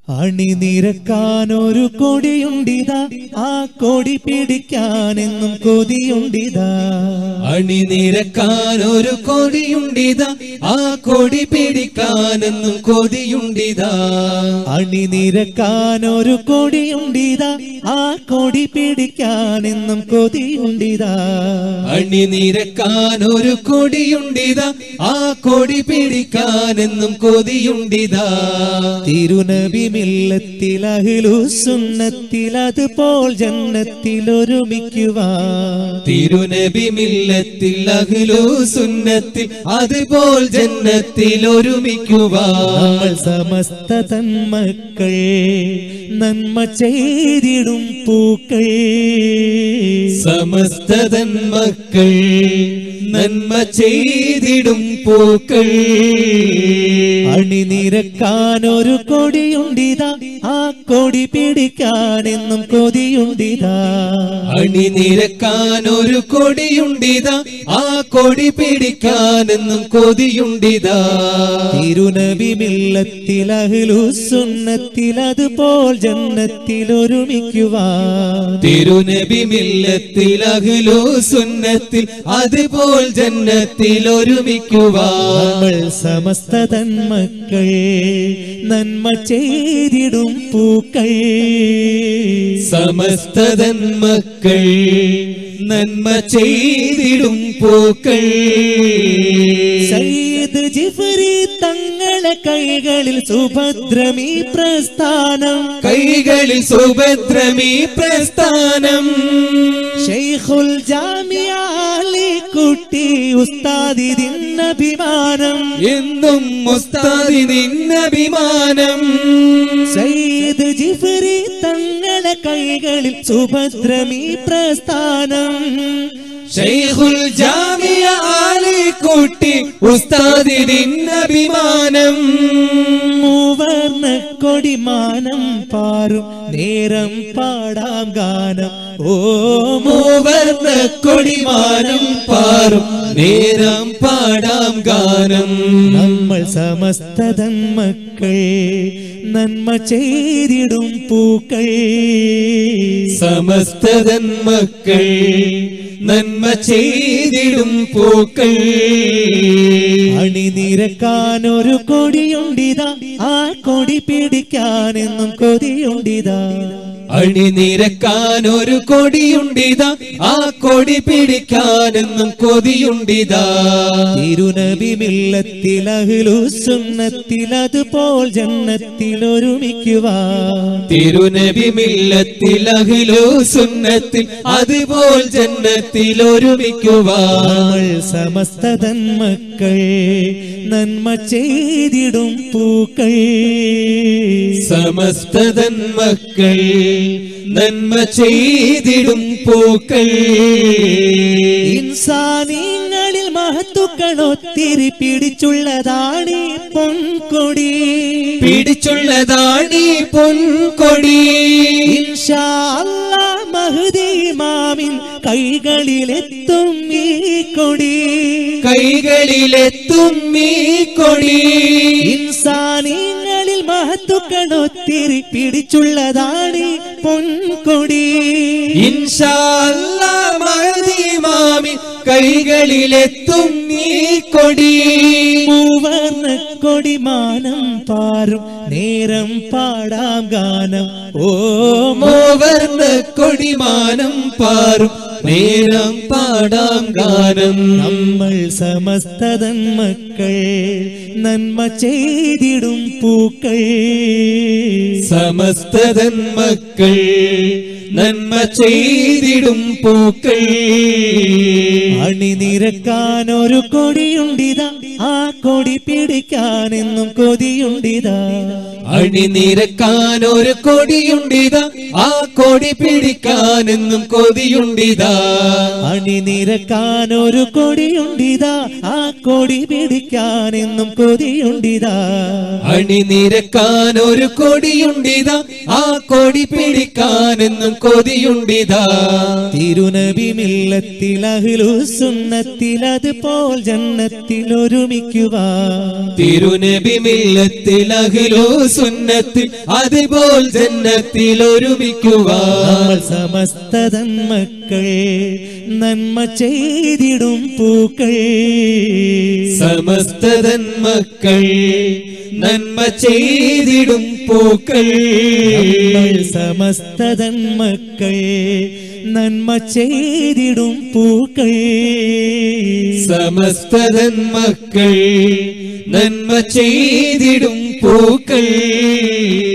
അണിനിരക്കാൻ ഒരു കൊടിയുണ്ടിതാ ആ കൊടി പിടിക്കാനെന്നും കൊതിയുണ്ടിതാ അണിനിരക്കാൻ ഒരു കൊടിയുണ്ടിതാ ആ കൊടി പിടിക്കാനെന്നും കൊതിയുണ്ടിതാ അണിനിരക്കാൻ ഒരു കൊടിയുണ്ടിതാ ആ കൊടി പിടിക്കാനെന്നും കൊതിയുണ്ടിതാ അണിനിരക്കാൻ ഒരു കൊടിയുണ്ടിതാ ആ കൊടി പിടിക്കാനെന്നും കൊതിയുണ്ടിതാ തിരുനബി മില്ലത്തിൽ അഹിലു സുന്നത്തിൽ അതുപോൽ ജന്നത്തിൽ ഒരുമിക്കുവാ തിരുനബി മില്ലത്തിൽ അഖിലു സുന്നത്തിൽ അതുപോൽ ജന്നത്തിൽ ഒരുമിക്കുവാ നമ്മൾ സമസ്ത തന്മക്കൾ നന്മ ചെയ്തിടും പൂക്കൾ സമസ്തതൻ മക്കൾ നന്മ ചെയ്തിടും പൂക്കൾ അണിനിരക്കാൻ ഒരു കൊടിയുണ്ടിതാ ആ കൊടി പിടിക്കാനെന്നും കൊതിയുണ്ടിതാ അണിനിരക്കാൻ ഒരു കൊടിയുണ്ടിതാ ആ കൊടി പിടിക്കാനെന്നും കൊതിയുണ്ടിതാ തിരുനബി മില്ലത്തിൽ അഹിലു സുന്നത്തിൽ അതുപോൽ ജന്നത്തിൽ ഒരുമിക്കുവാൻ തിരുനബി മില്ലത്തിൽ അഖിലു സുന്നത്തിൽ അതുപോൽ ജന്നത്തിൽ ഒരുമിക്കുവാ നമ്മൾ സമസ്ത തന്മക്കൾ നന്മ ചെയ്തിടും പൂക്കൾ സമസ്തതൻ മക്കൾ നന്മ ചെയ്തിടും പൂക്കൾ സയ്യിദ് ജിഫരി തങ്ങളെ കൈകളിൽ സുഭദ്രമീ പ്രസ്ഥാനം കൈകളിൽ സുഭദ്രമീ പ്രസ്ഥാനം ഷെയ്ഖുൽ ജാമിയാലി കുട്ടി ഉസ്താദിദിന്നഭിമാനം എന്നും മുസ്താദി നിന്നഭിമാനം സയ്യിദ് ജിഫരി തങ്ങളെ കൈകളിൽ സുഭദ്രമീ പ്രസ്ഥാനം ഷെയ്ഖുൽ ജാമിയ ആലിക്കുട്ടി ഉസ്താദി നിന്നഭിമാനം മൂവർണ്ണ കൊടിമാനം പാറും നേരം പാടാം ഗാനം ഓ മൂവർണ്ണ കൊടിമാനം പാറും നേരം പാടാം ഗാനം നമ്മൾ സമസ്തതൻ മക്കൾ നന്മ ചെയ്തിടും പൂക്കൾ സമസ്തതൻ മക്കൾ നന്മ ചെയ്തിടും പൂക്കൾ അണിനിരക്കാൻ ഒരു കൊടിയുണ്ടിതാ ആ കൊടി പിടിക്കാനെന്നും കൊതിയുണ്ടിതാ അണിനിരക്കാൻ ഒരു കൊടിയുണ്ടിതാ ആ കൊടി പിടിക്കാനെന്നും കൊതിയുണ്ടിതാ തിരുനബി മില്ലത്തിൽ അഹിലു സുന്നത്തിൽ അതുപോൽ ജന്നത്തിൽ ഒരുമിക്കുവാൻ തിരുനബി മില്ലത്തിൽ അഖിലു സുന്നത്തിൽ അതുപോൽ ജന്നത്തിൽ ഒരുമിക്കുവാ നമ്മൾ സമസ്തതൻ മക്കൾ നന്മ ചെയ്തിടും പൂക്കൾ സമസ്തതൻ മക്കൾ നന്മ ചെയ്തിടും പൂക്കൾ ഇൻസാനിങ്ങളിൽ മഹത്തുക്കൾ ഒത്തിരി പിടിച്ചുള്ളതാണ് ഈ പൊൻകൊടി പിടിച്ചുള്ളതാണീ പൊൻകൊടി ഇൻഷാ അല്ലാ മഹദി മാമിൻ കൈകളിലെത്തും ഈ കൊടി കൈകളിലെത്തും ഈ കൊടി ഇൻസാനിങ്ങളിൽ മഹത്തുക്കൾ ഒത്തിരി പിടിച്ചുള്ളതാണ് ഈ പൊൻകൊടി ഇൻഷാ അല്ലാ മഹദി മാമി കൈകളിലെത്തും ഈ കൊടി മൂവർണ്ണ കൊടിമാനം പാറും നേരം പാടാം ഗാനം ഓ മൂവർണ്ണ കൊടിമാനം പാറും നേരം പാടാം ഗാനം നമ്മൾ സമസ്തതൻ മക്കൾ നന്മ ചെയ്തിടും പൂക്കൾ സമസ്തതൻ മക്കൾ നന്മ ചെയ്തിടും പൂക്കൾ അണിനിരക്കാൻ ഒരു കൊടിയുണ്ടിതാ ആ കൊടി പിടിക്കാനെന്നും കൊതിയുണ്ടിതാ അണിനിരക്കാൻ ഒരു കൊടിയുണ്ടിതാ ആ കൊടി പിടിക്കാനെന്നും കൊതിയുണ്ടിതാ അണിനിരക്കാൻ ഒരു കൊടിയുണ്ടിതാ ആ കൊടി പിടിക്കാനെന്നും കൊതിയുണ്ടിതാ അണിനിരക്കാൻ ഒരു കൊടിയുണ്ടിതാ ആ കൊടി പിടിക്കാനെന്നും കൊതിയുണ്ടിതാ തിരുനബി മില്ലത്തിൽ അഹ്ലു സുന്നത്തിൽ അതുപോൽ ജന്നത്തിൽ ഒരുമിക്കുവാൻ തിരുനബി മില്ലത്തിൽ അഖിലോ സുന്നത്തിൽ അതുപോൽ ജന്നത്തിൽ ഒരുമിക്കുവാൻ നമ്മൾ സമസ്ത നന്മക്കൾ നന്മ ചെയ്തിടും പൂക്കൾ സമസ്ത തന്മക്കൾ നന്മ ചെയ്തിടും പൂക്കൾ നമ്മൾ സമസ്ത നന്മക്കൾ നന്മ ചെയ്തിടും പൂക്കൾ സമസ്ത തന്മക്കൾ നന്മ ചെയ്തിടും പൂക്കൾ